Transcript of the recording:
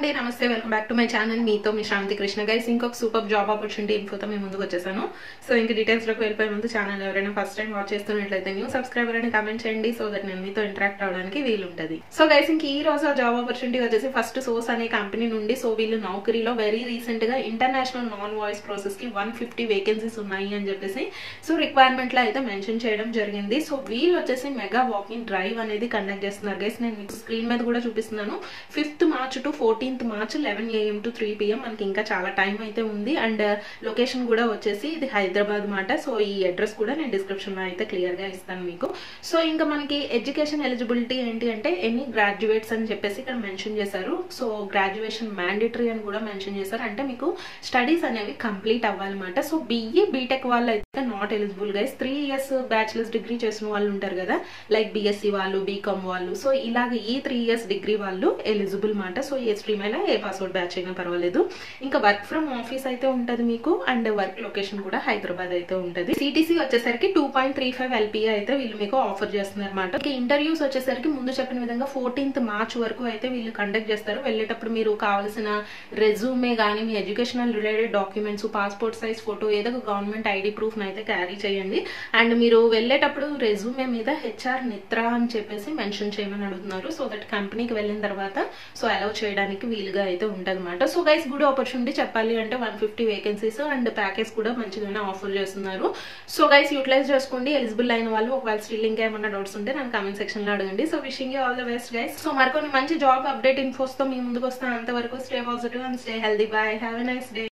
అండి నమస్తే welcome back to my channel మీతో మీ శాంతి కృష్ణ గైస్ ఇంకొక సూపర్ జాబ్ ఆపర్చునిటీ ఇన్ఫోతో మేము ముందుకు వచ్చేసాను సో ఇంక డీటెయిల్స్ లోకి వెళ్ళిపోయే ముందు ఛానల్ ఎవరైనా ఫస్ట్ టైం వాచ్ చేస్తున్నట్లయితే న్యూ సబ్స్క్రైబర్ అని కమెంట్ చేయండి సో దట్ నేను మీతో ఇంటరాక్ట్ అవడానికి వీలు ఉంటుంది సో గైస్ ఇంక ఈ రోజు ఆ జాబ్ ఆపర్చునిటీ వచ్చేసి ఫస్ట్ సోర్స్ అనే కంపెనీ నుండి సో వీళ్ళు నౌకరీలో వెరీ రీసెంట్ గా ఇంటర్నేషనల్ నాన్ వాయిస్ ప్రాసెస్ కి వన్ ఫిఫ్టీ వేకెన్సీస్ ఉన్నాయి అని చెప్పేసి సో రిక్వైర్మెంట్ లో అయితే మెన్షన్ చేయడం జరిగింది సో వీళ్ళు వచ్చేసి మెగా వాకింగ్ డ్రైవ్ అనేది కండక్ట్ చేస్తున్నారు గైస్ నేను మీకు స్క్రీన్ మీద కూడా చూపిస్తున్నాను fifth March to fourteenth March eleven AM to three PM మనకి ఇంకా చాలా టైం అయితే ఉంది అండ్ లొకేషన్ కూడా వచ్చేసి ఇది హైదరాబాద్ మాట సో ఈ అడ్రస్ కూడా నేను డిస్క్రిప్షన్ లో అయితే క్లియర్ గా ఇస్తాను మీకు సో ఇంకా మనకి ఎడ్యుకేషన్ ఎలిజిబిలిటీ ఏంటి అంటే ఎనీ గ్రాడ్యుయేట్స్ అని చెప్పేసి ఇక్కడ మెన్షన్ చేశారు సో గ్రాడ్యుయేషన్ మ్యాండేటరీ అని కూడా మెన్షన్ చేశారు అంటే మీకు స్టడీస్ అనేవి కంప్లీట్ అవ్వాలన్నమాట సో బీఈ బీటెక్ వాళ్ళు అయితే not eligible guys three years bachelors degree చేసిన వాళ్ళు ఉంటారు కదా లైక్ బీఎస్సీ వాళ్ళు బీకామ్ వాళ్ళు సో ఇలాగ ఈ త్రీ ఇయర్స్ డిగ్రీ వాళ్ళు ఎలిజిబుల్ మాట సో ఏ స్ట్రీమ్ అయినా ఏ పాస్వర్డ్ బ్యాచ్ అయినా పర్వాలేదు ఇంకా వర్క్ ఫ్రమ్ ఆఫీస్ అయితే ఉంటది మీకు అండ్ వర్క్ లొకేషన్ కూడా హైదరాబాద్ అయితే ఉంటది సిటీసీ వచ్చేసరికి two point three five LPA అయితే వీళ్ళు మీకు ఆఫర్ చేస్తున్నారు అనమాట ఇంటర్వ్యూస్ వచ్చేసరికి ముందు చెప్పిన విధంగా ఫోర్టీన్త్ మార్చ్ వరకు అయితే వీళ్ళు కండక్ట్ చేస్తారు వెళ్ళేటప్పుడు మీరు కావాల్సిన రెజ్యూమే కానీ మీ educational related documents passport size photo ఏదో ఒక గవర్నమెంట్ ఐడి ప్రూఫ్ అయితే క్యారీ చేయండి అండ్ మీరు వెళ్ళేటప్పుడు రెజ్యూమే మీద హెచ్ఆర్ నిత్రా అని చెప్పేసి మెన్షన్ చేయమని అడుగుతున్నారు సో దట్ కంపెనీకి వెళ్ళిన తర్వాత సో అలౌ చేయడానికి వీలుగా అయితే ఉంటుంది సో గైస్ గుడ్ ఆపర్చునిటీ చెప్పాలి అంటే one fifty vacancies and package కూడా మంచిగానే ఆఫర్ చేస్తున్నారు సో గైస్ యూటిలైజ్ చేసుకోండి ఎలిజిబుల్ అయిన వాళ్ళు ఒకవేళ స్టిల్ ఇంకా ఏమన్నా డౌట్స్ ఉంటే నాకు కామెంట్ సెక్షన్ లో అడగండి so wishing all the best guys so మరికొన్ని మంచి జాబ్ అప్డేట్ ఇన్ఫోస్ తో మీ ముందుకు వస్తాను అంతవరకు stay positive and stay healthy bye have a nice day